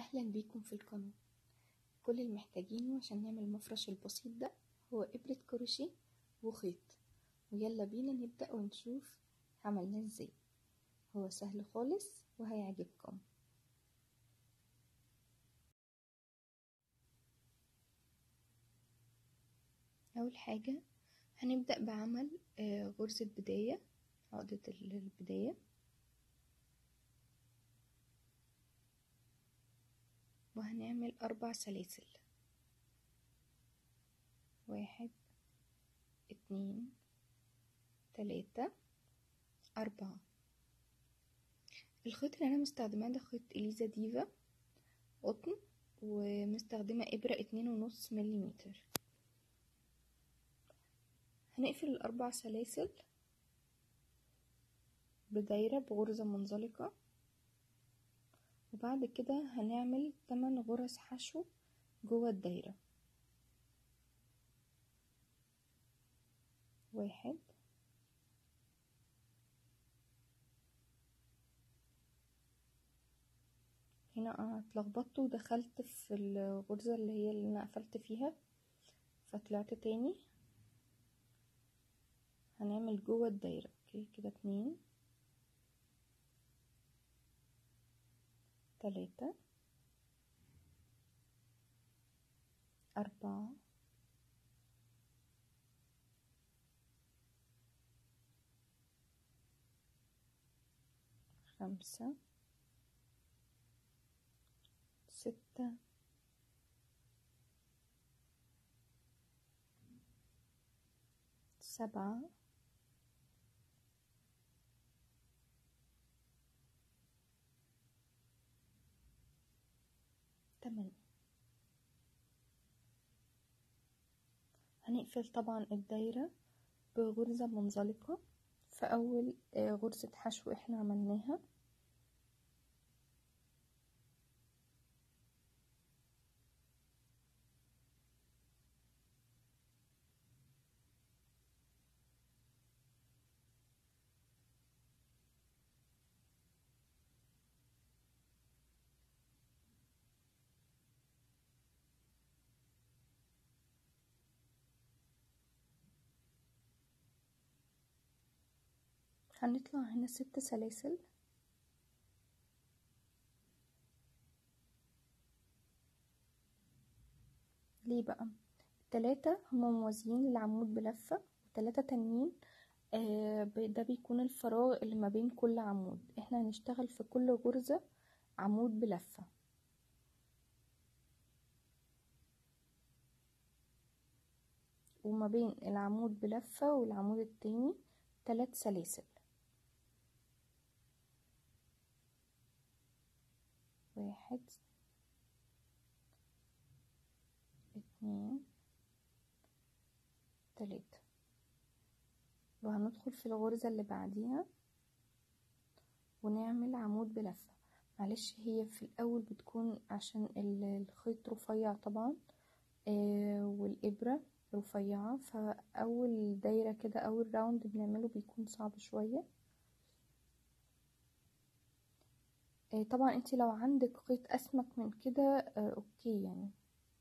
أهلا بيكم في القناة كل اللي محتاجينه عشان نعمل المفرش البسيط ده هو إبرة كروشيه وخيط ويلا بينا نبدأ ونشوف عملناه ازاي هو سهل خالص وهيعجبكم أول حاجة هنبدأ بعمل غرزة بداية عقدة البداية وهنعمل أربع سلاسل واحد اتنين تلاتة أربعة الخيط اللي أنا مستخدماه ده خيط إليزا ديفا قطن ومستخدمة إبرة اتنين ونص مليمتر هنقفل الأربع سلاسل بدايرة بغرزة منزلقة وبعد كده هنعمل تمن غرز حشو جوه الدايرة واحد هنا انا اتلخبطت ودخلت في الغرزة اللي هي اللي انا قفلت فيها فطلعت تاني هنعمل جوه الدايرة اوكي كده اتنين تلاتة أربعة خمسة ستة سبعة تمانية هنقفل طبعا الدايرة بغرزة منزلقة في أول غرزة حشو احنا عملناها هنطلع هنا ست سلاسل ليه بقى التلاتة هما موازيين للعمود بلفة وتلاتة تانيين آه ده بيكون الفراغ اللي ما بين كل عمود احنا هنشتغل في كل غرزة عمود بلفة وما بين العمود بلفة والعمود التاني تلات سلاسل واحد اتنين تلاتة وهندخل في الغرزة اللي بعديها ونعمل عمود بلفة معلش هي في الأول بتكون عشان الخيط رفيع طبعا آه والإبرة رفيعة فأول دايرة كده أول راوند بنعمله بيكون صعب شوية طبعا انت لو عندك خيط اسمك من كده اوكي يعني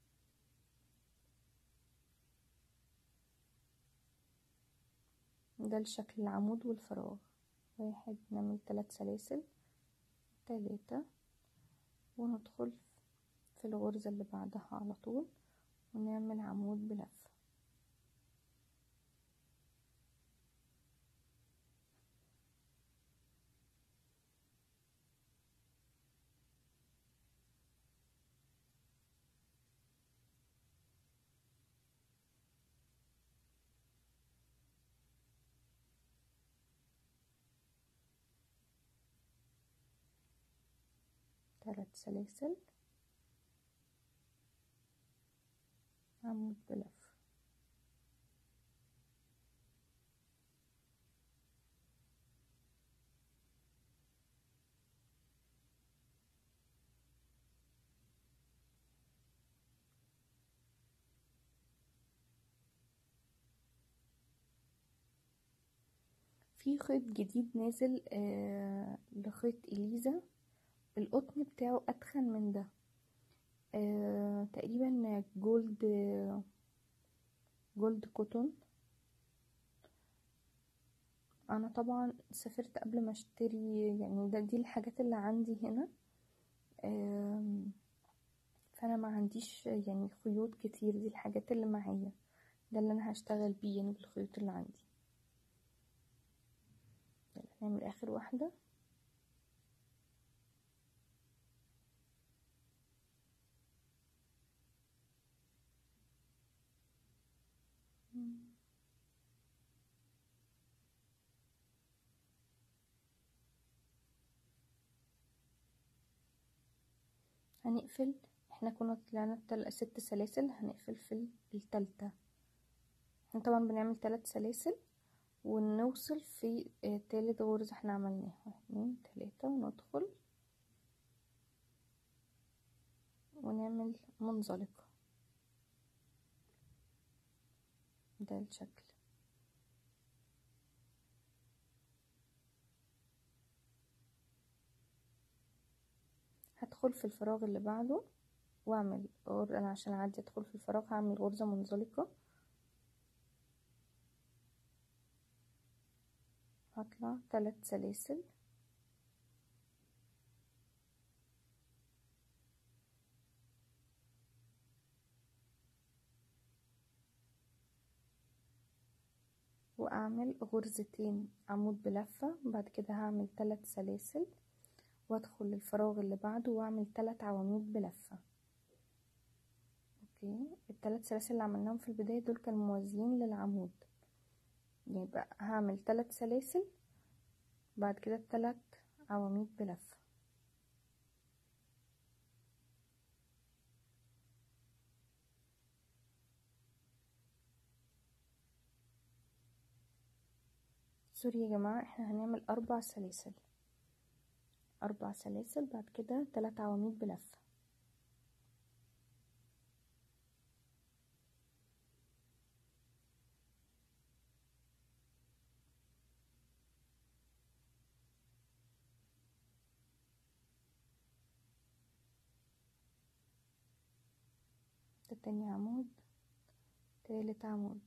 ده الشكل العمود والفراغ واحد نعمل تلات سلاسل تلاتة وندخل في الغرزة اللي بعدها على طول ونعمل عمود بلفة ثلاث سلاسل عمود بلف في خيط جديد نازل آه لخيط إليزا القطن بتاعه أتخن من ده آه تقريبا جولد جولد كوتون انا طبعا سافرت قبل ما اشتري يعني ده دي الحاجات اللي عندي هنا آم، فانا ما عنديش يعني خيوط كتير دي الحاجات اللي معايا ده اللي انا هشتغل بيه يعني بالخيوط اللي عندي يلا نعمل اخر واحدة هنقفل احنا كنا طلعنا التل... ست سلاسل هنقفل في التالتة احنا طبعا بنعمل تلات سلاسل ونوصل في آه، تالت غرزة احنا عملناها واحد اتنين تلاتة وندخل ونعمل منزلقة ده الشكل هدخل في الفراغ اللي بعده واعمل غر... انا عشان اعدي ادخل في الفراغ هعمل غرزة منزلقة هطلع ثلاث سلاسل واعمل غرزتين عمود بلفة بعد كده هعمل ثلاث سلاسل وادخل الفراغ اللي بعده واعمل ثلاث عواميد بلفة اوكي الثلاث سلاسل اللي عملناهم في البداية دول كانوا موازيين للعمود يبقى هعمل ثلاث سلاسل بعد كده ثلاث عواميد بلفة سوري يا جماعة احنا هنعمل اربع سلاسل اربع سلاسل بعد كده ثلاث عواميد بلفة ده تاني عمود تالت عمود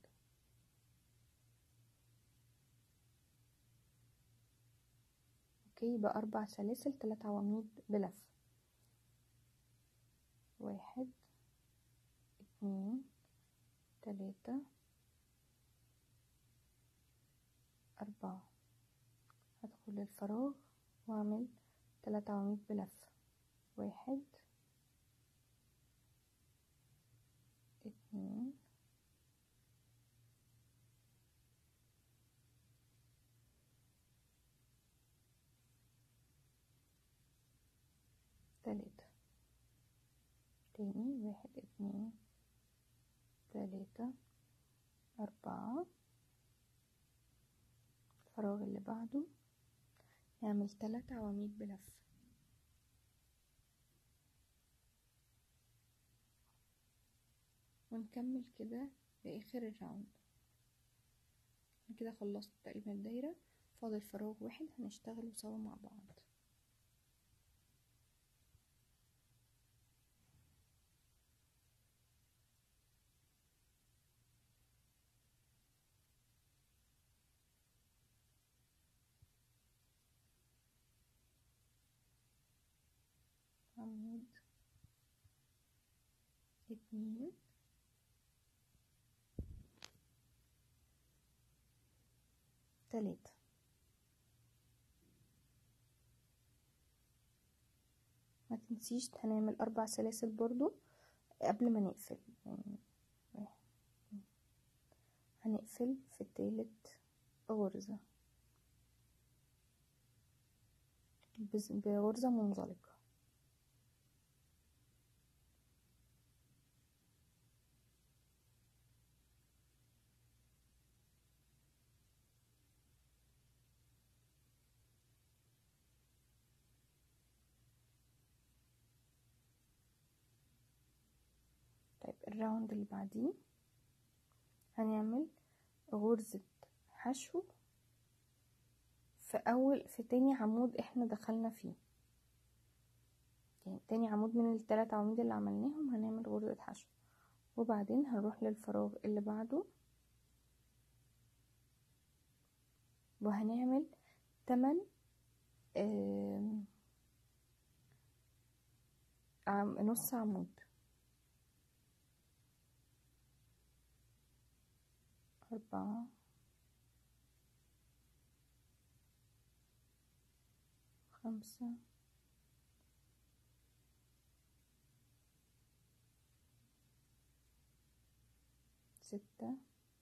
اوكي يبقى اربع سلاسل تلات عواميد بلف واحد اتنين تلاتة اربعة هدخل الفراغ واعمل تلات عواميد بلف واحد اتنين تلاتة تاني واحد اتنين تلاتة أربعة الفراغ اللي بعده نعمل تلات عواميد بلف ونكمل كده لآخر الراوند أنا كده خلصت تقريبا الدايرة فاضل فراغ واحد هنشتغله سوا مع بعض عمود اتنين تلاتة ما تنسيش هنعمل اربع سلاسل برضو قبل ما نقفل يعني هنقفل في تالت غرزة بز- بغرزة منزلقة طيب الراوند اللي بعديه هنعمل غرزة حشو في اول في تاني عمود احنا دخلنا فيه يعني تاني عمود من التلات عواميد اللي عملناهم هنعمل غرزة حشو وبعدين هنروح للفراغ اللي بعده وهنعمل تمن آم، عم نص عمود أربعة خمسة ستة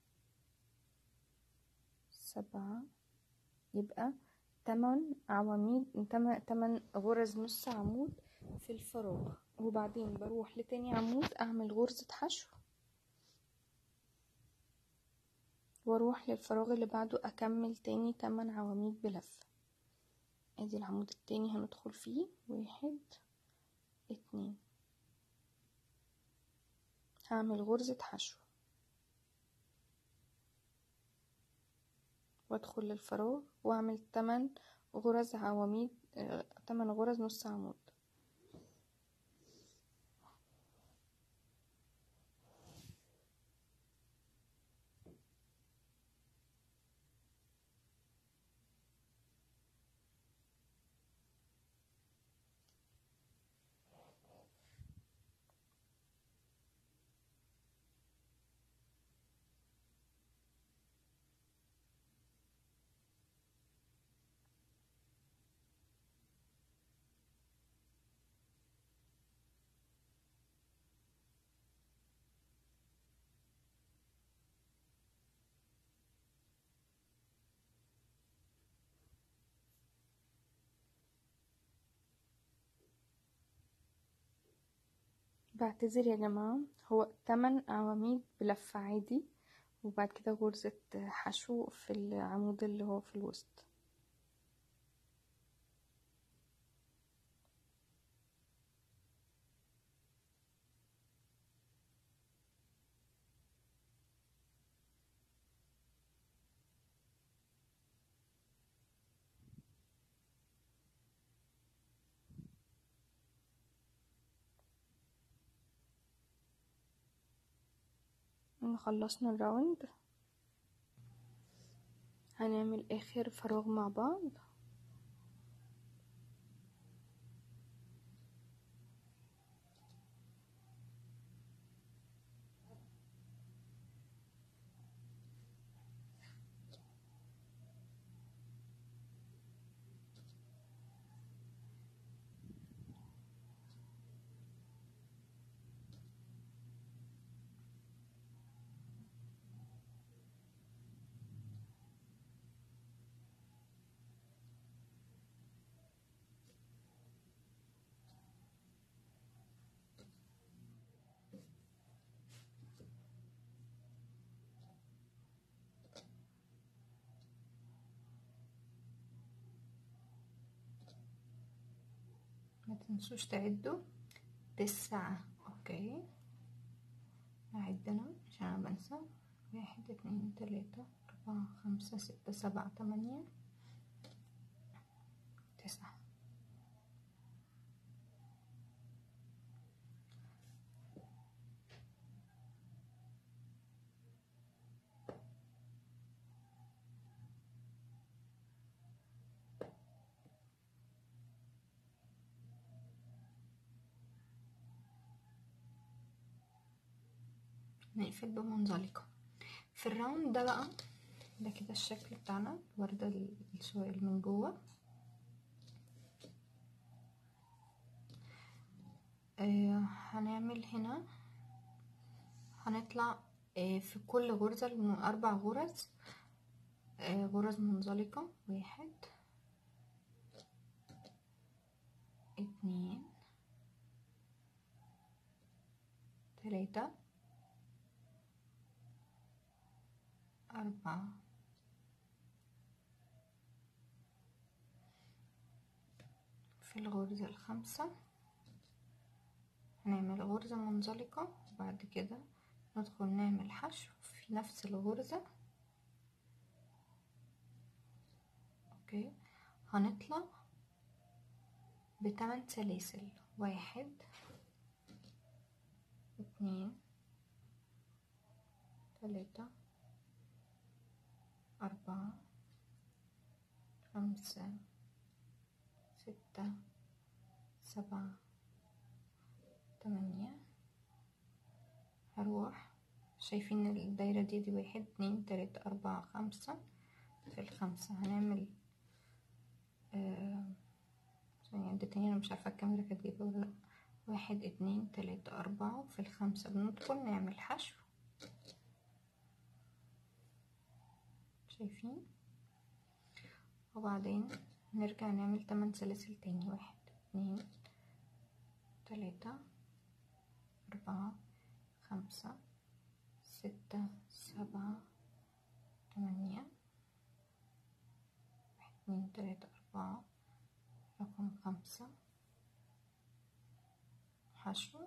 سبعة يبقى تمن عواميد تمن تمن غرز نص عمود في الفراغ وبعدين بروح لتاني عمود اعمل غرزة حشو واروح للفراغ اللي بعده اكمل تاني تمن عواميد بلف ادي العمود التاني هندخل فيه واحد اتنين هعمل غرزة حشو وادخل للفراغ واعمل تمن غرز عواميد آه، تمن غرز نص عمود بعتذر يا جماعة هو تمن عواميد بلف عادي وبعد كده غرزة حشو في العمود اللي هو في الوسط إن خلصنا الراوند هنعمل آخر فراغ مع بعض ما تنسوش تعدوا تسعة اوكي اعد انا عشان انا بنسى واحد اتنين تلاتة اربعة خمسة ستة سبعة تمانية تسعة نقفل بمنزلقة في الراوند ده بقى ده كده الشكل بتاعنا الوردة السوائل من جوه آه هنعمل هنا هنطلع آه في كل غرزة الم- أربع غرز آه غرز منزلقة واحد اتنين تلاتة أربعة في الغرزة الخامسة هنعمل غرزة منزلقة وبعد كده ندخل نعمل حشو في نفس الغرزة اوكي هنطلع بتمن سلاسل واحد اتنين تلاتة أربعة خمسة ستة سبعة تمانية هروح شايفين الدايرة دي دي واحد اتنين تلاتة أربعة خمسة في الخمسة هنعمل آه ثانية عد تاني أنا مش عارفة الكاميرا كانت جايبة ولا لأ واحد اتنين تلاتة أربعة في الخمسة بندخل نعمل حشو شايفين وبعدين نرجع نعمل تمن سلاسل تاني واحد اتنين تلاتة أربعة خمسة ستة سبعة تمانية واحد اتنين تلاتة أربعة رقم خمسة حشو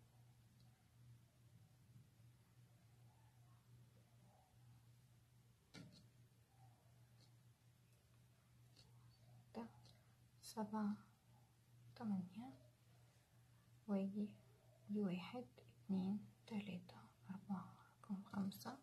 ستة سبعة تمانية واجي دي واحد اتنين تلاتة أربعة رقم خمسة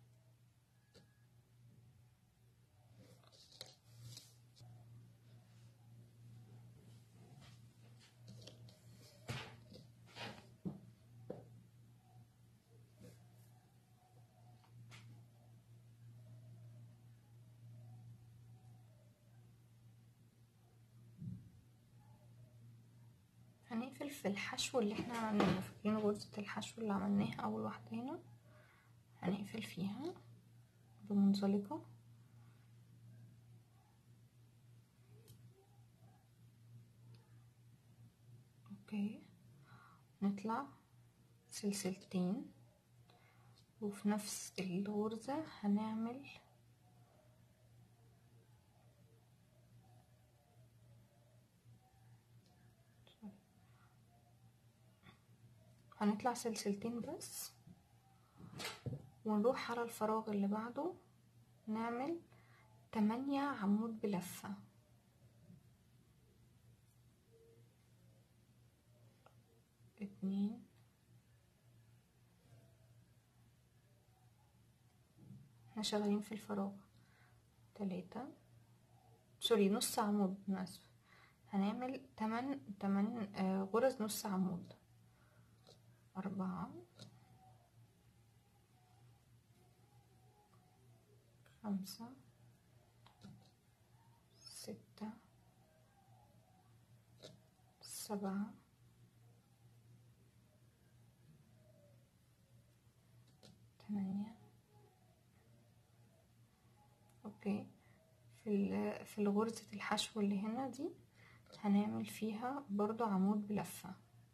هنقفل في الحشو اللي احنا عملناه فاكرين غرزة الحشو اللي عملناها أول واحدة هنا هنقفل فيها بمنزلقة اوكي نطلع سلسلتين وفي نفس الغرزة هنعمل هنطلع سلسلتين بس ونروح على الفراغ اللي بعده نعمل تمانية عمود بلفة اتنين احنا شغالين في الفراغ تلاتة سوري نص عمود أنا اسفة هنعمل تمن تمن آه غرز نص عمود أربعة خمسة ستة سبعة تمانية اوكي في في الغرزة الحشو اللي هنا دي هنعمل فيها برضو عمود بلفة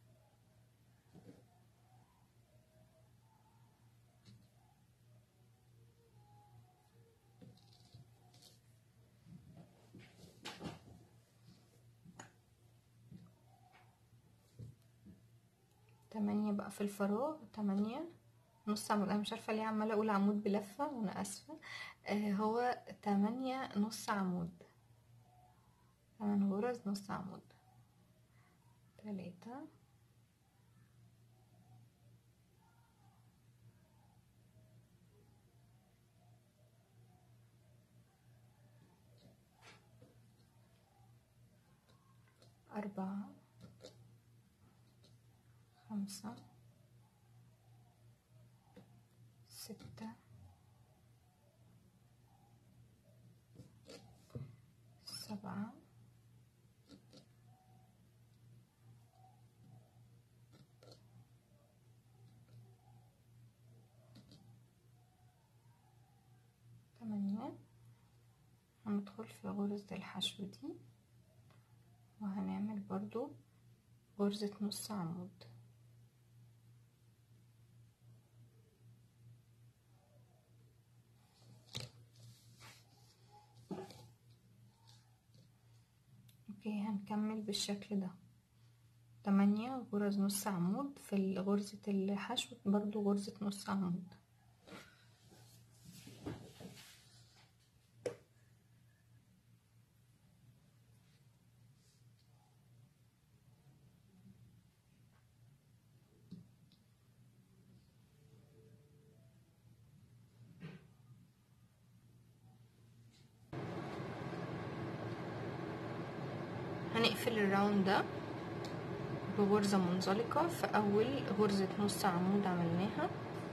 تمانية بقى في الفراغ تمانية نص عمود انا مش عارفة ليه عمالة اقول عمود بلفة وانا اسفة آه هو تمانية نص عمود تمن غرز نص عمود تلاتة أربعة خمسة ستة سبعة تمانية هندخل في غرزة الحشو دي وهنعمل برضو غرزة نص عمود اوكي هنكمل بالشكل ده تمانية غرز نص عمود في غرزة الحشو برضو غرزة نص عمود هنقفل الراوند ده بغرزة منزلقة في أول غرزة نص عمود عملناها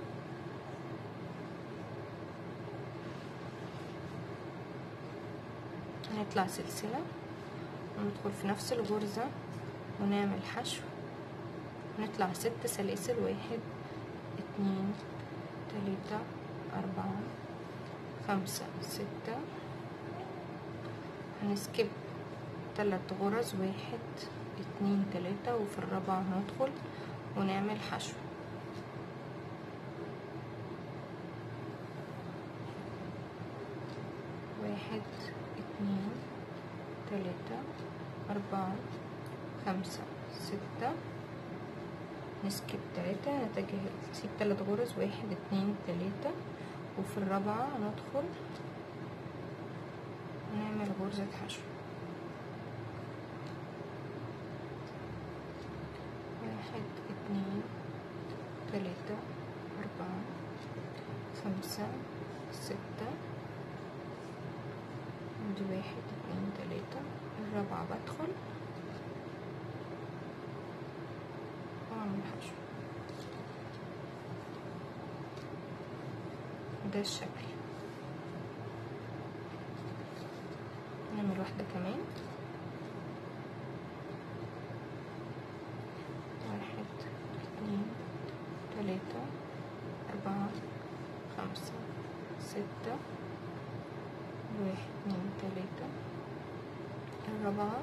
هنطلع سلسلة وندخل في نفس الغرزة ونعمل حشو نطلع ست سلاسل واحد اتنين تلاتة أربعة خمسة ستة هنسكب تلات غرز واحد اتنين تلاتة وفي الرابعة هندخل ونعمل حشو واحد اتنين تلاتة أربعة خمسة ستة نسكب تلاتة نتجه نسيب تلات غرز واحد اتنين تلاتة وفي الرابعة ندخل ونعمل غرزة حشو واحد اتنين تلاتة أربعة خمسة ستة عندي واحد اتنين تلاتة الرابعة بدخل وأعمل حشو ده الشكل نعمل واحدة كمان واحد اتنين تلاتة أربعة خمسة ستة واحد اتنين تلاتة الرابعة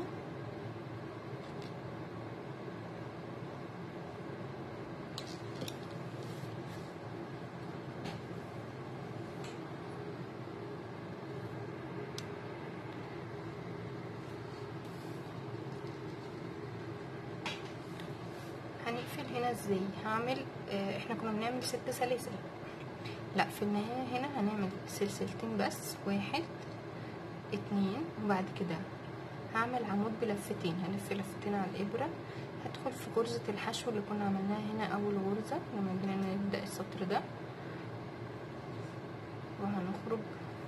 هنقفل هنا ازاي هعمل اه احنا كنا بنعمل ست سلاسل لا في النهاية هنا هنعمل سلسلتين بس واحد اتنين وبعد كده هعمل عمود بلفتين هلف لفتين على الابرة هدخل في غرزة الحشو اللي كنا عملناها هنا اول غرزة لما جينا نبدأ السطر ده وهنخرج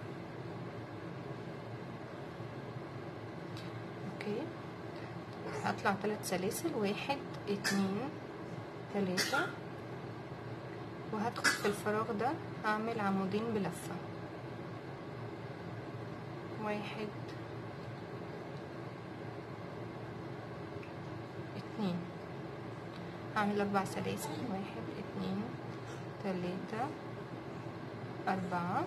اوكي هطلع ثلاث سلاسل واحد اتنين تلاتة وهدخل في الفراغ ده هعمل عمودين بلفة واحد اتنين هعمل اربع سلاسل واحد اتنين تلاتة اربعة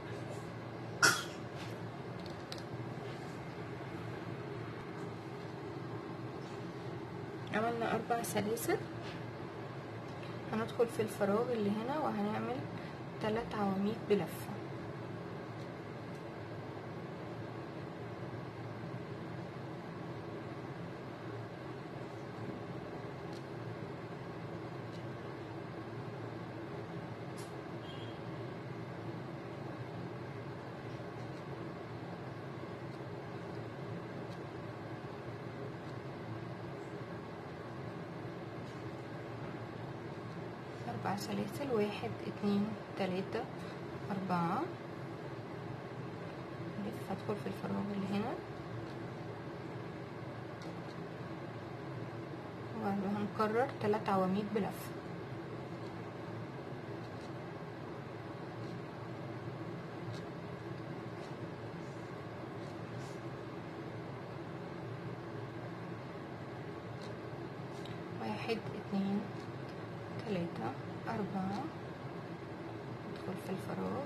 عملنا اربع سلاسل هندخل في الفراغ اللي هنا وهنعمل تلات عواميد بلفة أربع سلاسل واحد اتنين تلاتة أربعة لف هدخل في الفراغ اللي هنا وهنكرر تلات عواميد بلفة واحد اتنين تلاتة أربعة ندخل في الفراغ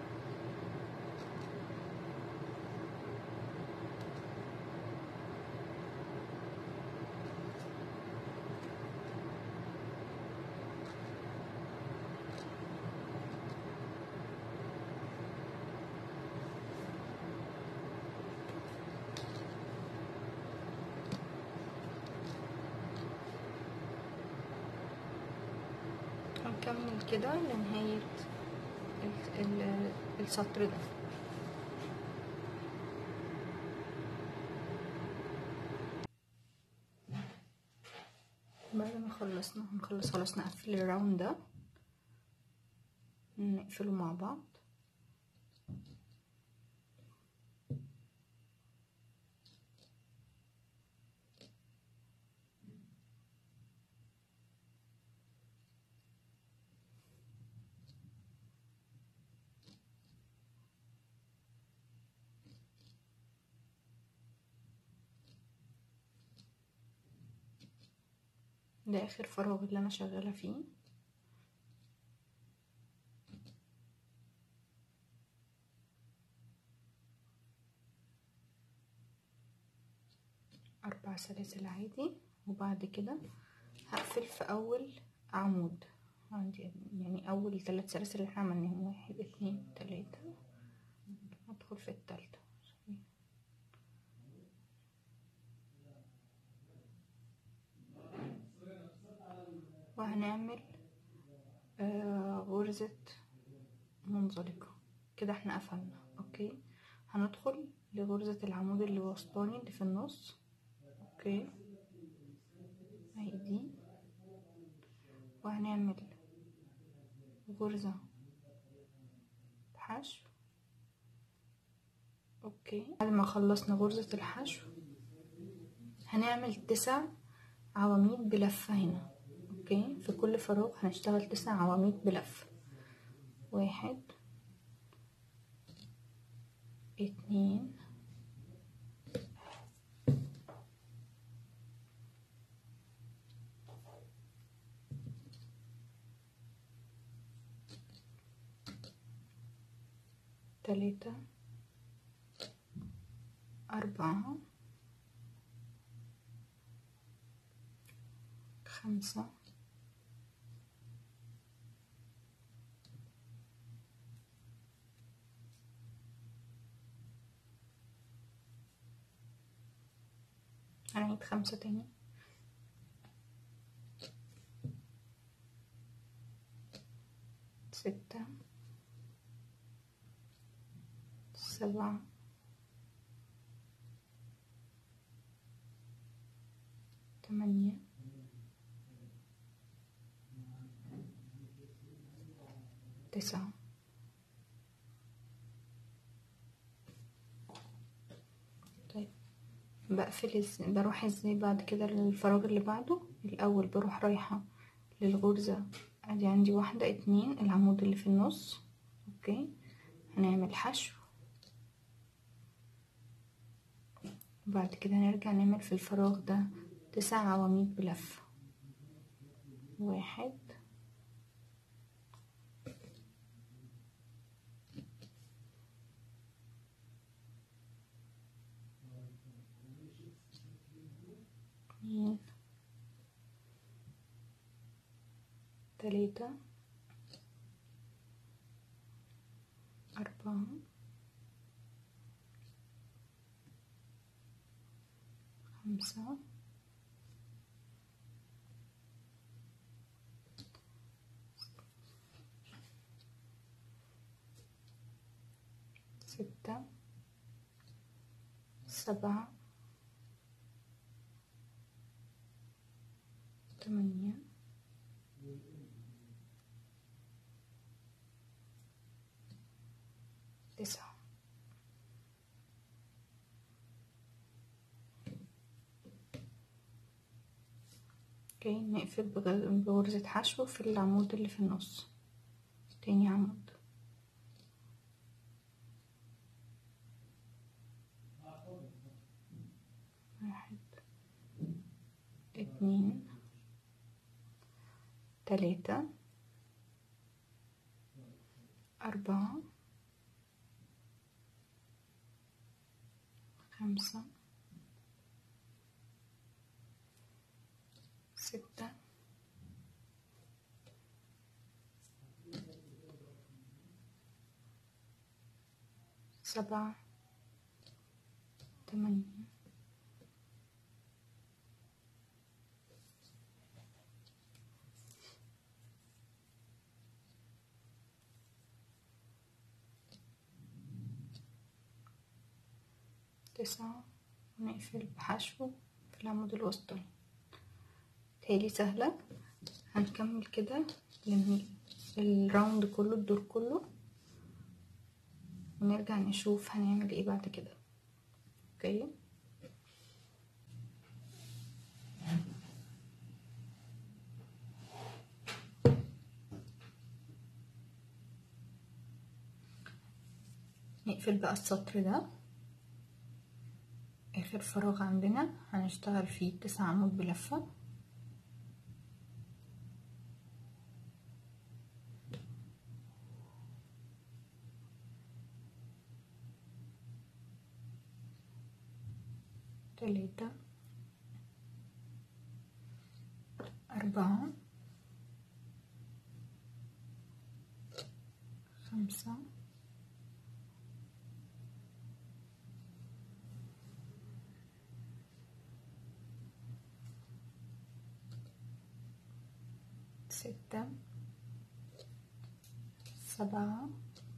هنكمل كده لنهاية ال- ال- السطر ده بعد ما خلصنا هنخلص خلاص نقفل الراوند ده نقفله مع بعض ده اخر فراغ اللي انا شغالة فيه اربع سلاسل عادي وبعد كده هقفل في اول عمود عندي يعني اول ثلاث سلاسل اللي احنا عملناهم واحد اتنين تلاتة ادخل في التالتة وهنعمل آه غرزة منزلقة كده احنا قفلنا اوكي هندخل لغرزة العمود اللي وسطاني اللي في النص اوكي اهي دي وهنعمل غرزة حشو اوكي بعد ما خلصنا غرزة الحشو هنعمل تسع عواميد بلفة هنا اوكي في كل فراغ هنشتغل تسع عواميد بلفة واحد اتنين تلاتة أربعة خمسة هنعيد خمسة تاني ستة سبعة تمانية تسعة طيب بقفل ازاي بروح ازاي بعد كده للفراغ اللي بعده الاول بروح رايحة للغرزة ادي عندي واحدة اتنين العمود اللي في النص اوكي هنعمل حشو وبعد كده نرجع نعمل في الفراغ ده تسع عواميد بلفة واحد اتنين تلاتة أربعة خمسة ستة سبعة تمانية تسعة اوكي نقفل بغرزة حشو في العمود اللي في النص تاني عمود واحد اتنين تلاتة أربعة خمسة ستة سبعة تمانية تسعة ونقفل بحشو في العمود الوسطاني تالي سهلة هنكمل كده الراوند كله الدور كله ونرجع نشوف هنعمل ايه بعد كده اوكي نقفل بقى السطر ده اخر فراغ عندنا هنشتغل فيه تسع عمود بلفة تلاتة أربعة خمسة ستة سبعة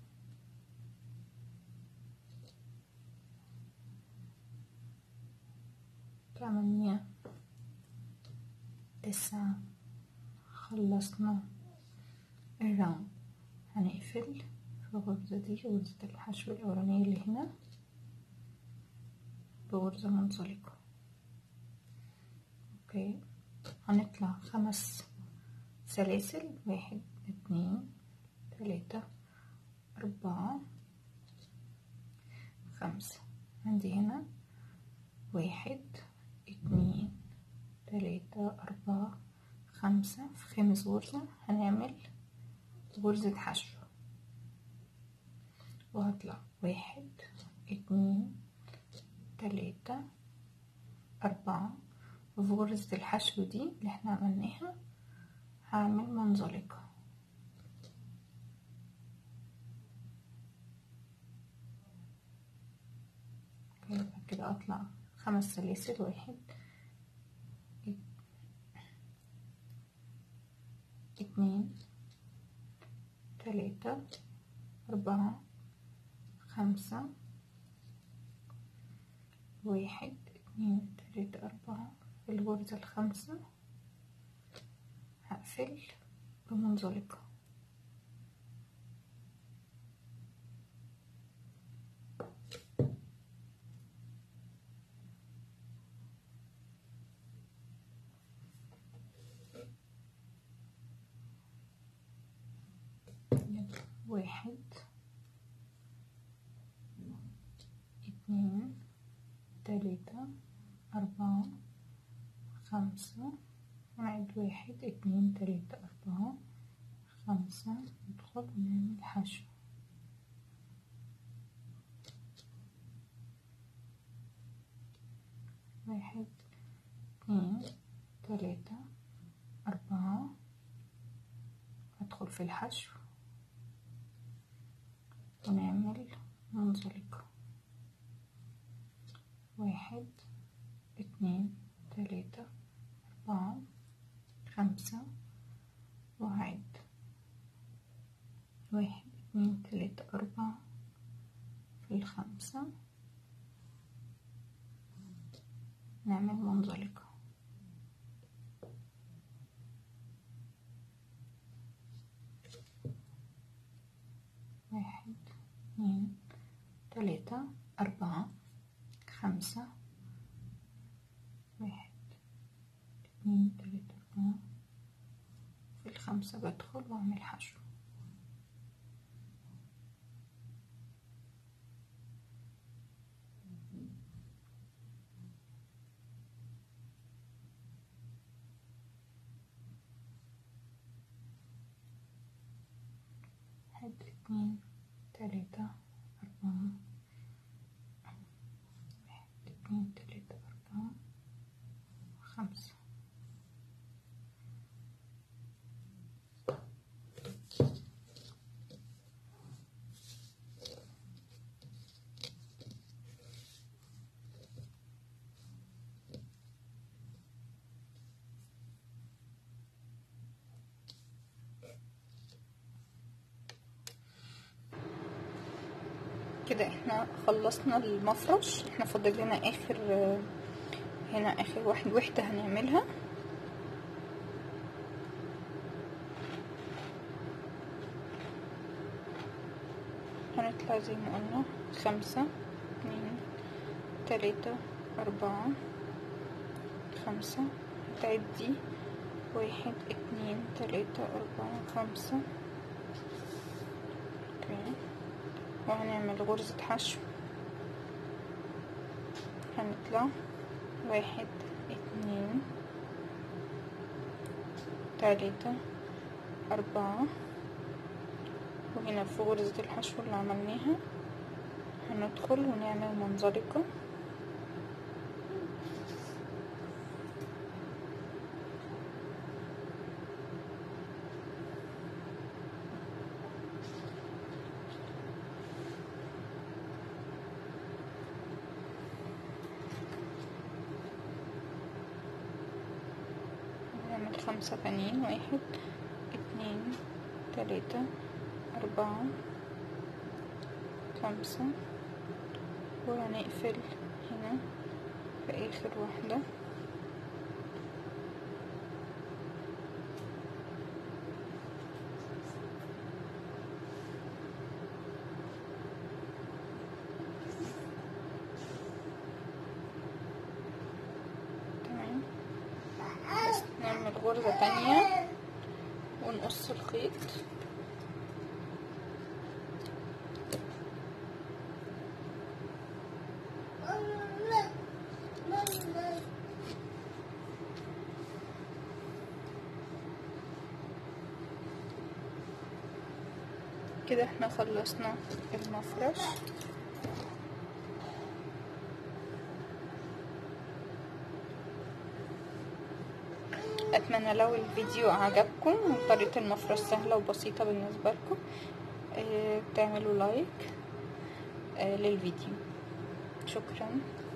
تمانية تسعة خلصنا الراوند هنقفل في الغرزة دي غرزة الحشو الأولانية اللي هنا بغرزة منزلقة اوكي هنطلع خمس سلاسل واحد اتنين تلاتة أربعة خمسة عندي هنا واحد اتنين تلاتة أربعة خمسة في خامس غرزة هنعمل غرزة حشو وهطلع واحد اتنين تلاتة أربعة وفي غرزة الحشو دي اللي احنا عملناها هعمل منزلقة يبقى كده اطلع خمس سلاسل واحد اتنين تلاتة أربعة خمسة واحد اتنين تلاتة أربعة في الغرزة الخامسة هقفل بمنزلقة واحد اتنين تلاتة أربعة خمسة ونعد واحد اتنين تلاتة أربعة خمسة ندخل ونعمل حشو واحد اتنين تلاتة أربعة هدخل في الحشو ونعمل منزلقة واحد اتنين تلاتة أربعة خمسة وعد واحد اتنين تلاتة أربعة في الخمسة نعمل منزلقة واحد اتنين تلاتة أربعة خمسة واحد اتنين تلاتة أربعة في الخمسة بدخل وأعمل حشو واحد اتنين تلاتة أربعة واحد اتنين تلاتة أربعة خمسة كده احنا خلصنا المفرش احنا فاضل لنا اخر هنا اخر واحد وحدة هنعملها هنطلع زي ما قلنا خمسة اتنين تلاتة أربعة خمسة هتعدي واحد اتنين تلاتة أربعة خمسة اوكي وهنعمل غرزة حشو هنطلع واحد اتنين تلاتة أربعة وهنا في غرزة الحشو اللي عملناها هندخل ونعمل منزلقة خمسة تانيين واحد اتنين تلاتة أربعة خمسة وهنقفل هنا في آخر واحدة تمام بس نعمل غرزة تانية ونقص الخيط كده احنا خلصنا المفرش اتمنى لو الفيديو عجبكم وطريقة المفرش سهلة وبسيطة بالنسبة لكم اه تعملوا لايك اه للفيديو شكرا